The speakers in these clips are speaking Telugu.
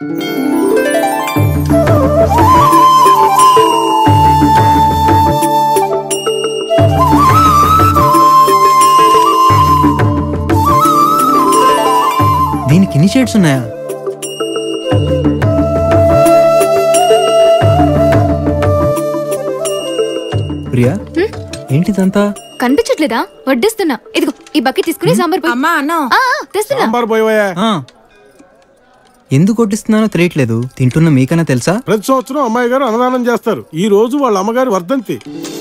దీనికి ఇన్ని షేడ్స్ ఉన్నాయా ప్రియా ఏంటిదంతా కనిపించట్లేదా వడ్డిస్తున్నా ఇదిగో ఈ బకెట్ తీసుకుని సాంబార్ పోయి అమ్మా అన్నం ఆ, ఆ, తెస్తున్నా సాంబార్ పోయవయ్యా ఆ. ఎందుకు కొట్టిస్తున్నానో తెలియట్లేదు తింటున్న మీకన్నా తెలుసా ప్రతి సంవత్సరం అమ్మాయి గారు అన్నదానం చేస్తారు ఈ రోజు వాళ్ళ అమ్మగారి వర్ధంతి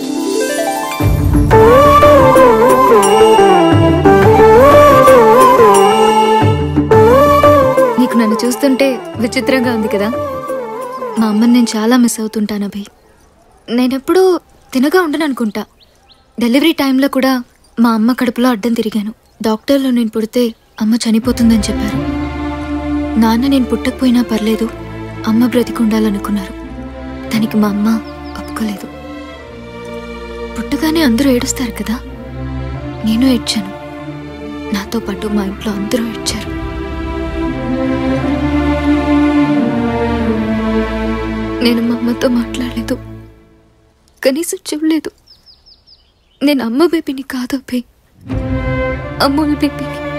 నీకు నన్ను చూస్తుంటే విచిత్రంగా ఉంది కదా మా అమ్మని నేను చాలా మిస్ అవుతుంటాను అభి నేనెప్పుడూ తినగా ఉండను అనుకుంటా డెలివరీ టైంలో కూడా మా అమ్మ కడుపులో అడ్డం తిరిగాను డాక్టర్లు నేను పుడితే అమ్మ చనిపోతుందని చెప్పారు నాన్న నేను పుట్టకపోయినా పర్లేదు అమ్మ బ్రతికుండాలనుకున్నారు దానికి మా అమ్మ ఒప్పుకోలేదు పుట్టగానే అందరూ ఏడుస్తారు కదా నేను ఏడ్చాను నాతో పాటు మా ఇంట్లో అందరూ ఏడ్చారు నేను మా అమ్మతో మాట్లాడలేదు కనీసం చూడలేదు నేను అమ్మ బేబీని కాదు అబ్బే అమ్మోళ్ళ బేబీని